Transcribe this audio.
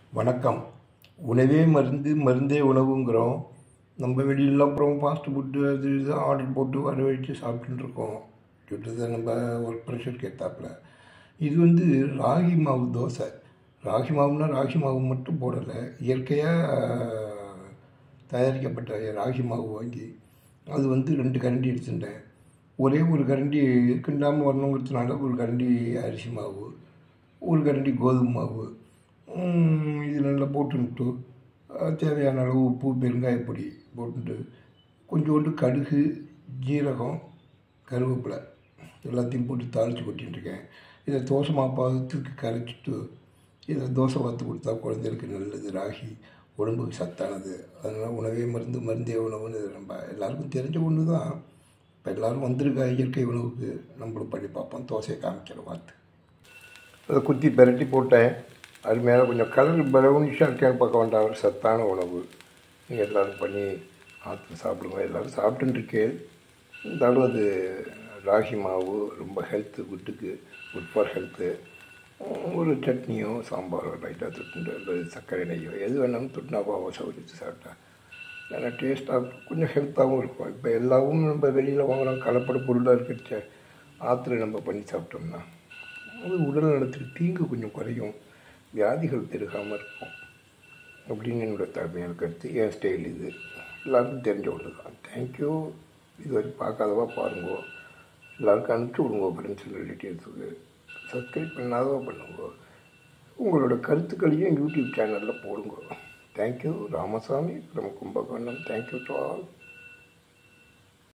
வணக்கம் உணவே மருந்து மருந்தே உணவுங்கிறோம் நம்ம வெளியிலலாம் அப்புறம் ஃபாஸ்ட் ஃபுட்டு அது இது ஆர்டர் போட்டு வர வச்சு சாப்பிட்டுட்டு இருக்கோம் சுட்டுதை நம்ம ஒர்க் ப்ரெஷருக்கு ஏற்றாப்புல இது வந்து ராகி மாவு தோசை ராகி மாவுனா ராகி மாவு மட்டும் போடலை இயற்கையாக தயாரிக்கப்பட்ட ராகி மாவு வாங்கி அது வந்து ரெண்டு கரண்டி எடுத்துட்டேன் ஒரே ஒரு கரண்டி கிண்டாமல் வரணுங்கிறதுனால ஒரு கரண்டி அரிசி மாவு ஒரு கரண்டி கோதுமை மாவு ம், இது நல்லா போட்டுன்ட்டு அஹ், தேவையான அளவு உப்பு பெருங்காயப்பொடி போட்டுட்டு கொஞ்சோண்டு கடுகு ஜீரகம் கருவேப்பிலை எல்லாத்தையும் போட்டு தாளித்து கொட்டிட்டுருக்கேன் இதை தோசை மாப்பாதத்துக்கு கரைச்சிட்டு இதை தோசை பார்த்து கொடுத்தா குழந்தைகளுக்கு நல்லது ராகி உடம்புக்கு சத்தானது அதனால் உணவே மருந்து மருந்தே உணவுன்னு இது நம்ம எல்லாருக்கும் தெரிஞ்ச ஒன்று தான் இப்போ எல்லோரும் வந்திருக்கா இயற்கை உணவுக்கு நம்மளும் பண்ணி பார்ப்போம் தோசையை காமிக்கிற பார்த்து அதை குத்தி பெரட்டி போட்டேன் அது மேலே கொஞ்சம் கலர் ப்ரௌனிஷாக இருக்கேன்னு பார்க்க வேண்டாம் ஒரு சத்தான உணவு நீங்கள் எல்லோரும் பண்ணி ஆற்று சாப்பிடுங்க எல்லோரும் சாப்பிட்டுன்னு இருக்கேன் இருந்தாலும் அது ராகி மாவு ரொம்ப ஹெல்த்து குட்டுக்கு குட் ஃபார் ஹெல்த்து ஒரு சட்னியோ சாம்பாரோ லைட்டாக தொட்டுட்டு அல்லது சர்க்கரை நெய்யோ எது வேணாலும் தொட்டினா பாவம் சௌரித்து சாப்பிட்டா நல்லா டேஸ்ட்டாக கொஞ்சம் ஹெல்த்தாகவும் இருக்கும் இப்போ எல்லாவும் நம்ம வெளியில் வாங்குறோம் கலப்பட பொருளாக இருக்கிறச்ச ஆற்றுல நம்ம பண்ணி சாப்பிட்டோம்னா அது உடல் நலத்துக்கு தீங்கு கொஞ்சம் குறையும் வியாதிகள் பெருகாமல் இருக்கும் அப்படின்னு என்னோட தலைமையான கருத்து என் ஸ்டைல் இது எல்லாருக்கும் தெரிஞ்ச ஒன்று தான் தேங்க்யூ இது வரைக்கும் பார்க்காதவா பாருங்க எல்லாருக்கும் அனுப்பிச்சி விடுங்க ஃப்ரெண்ட்ஸ் ரிலேட்டிவ்ஸுக்கு சப்ஸ்கிரைப் பண்ணாதவா பண்ணுங்க உங்களோட கருத்துக்களையும் யூடியூப் சேனலில் போடுங்க thank you Ramasamy from Kumbakonam thank you to all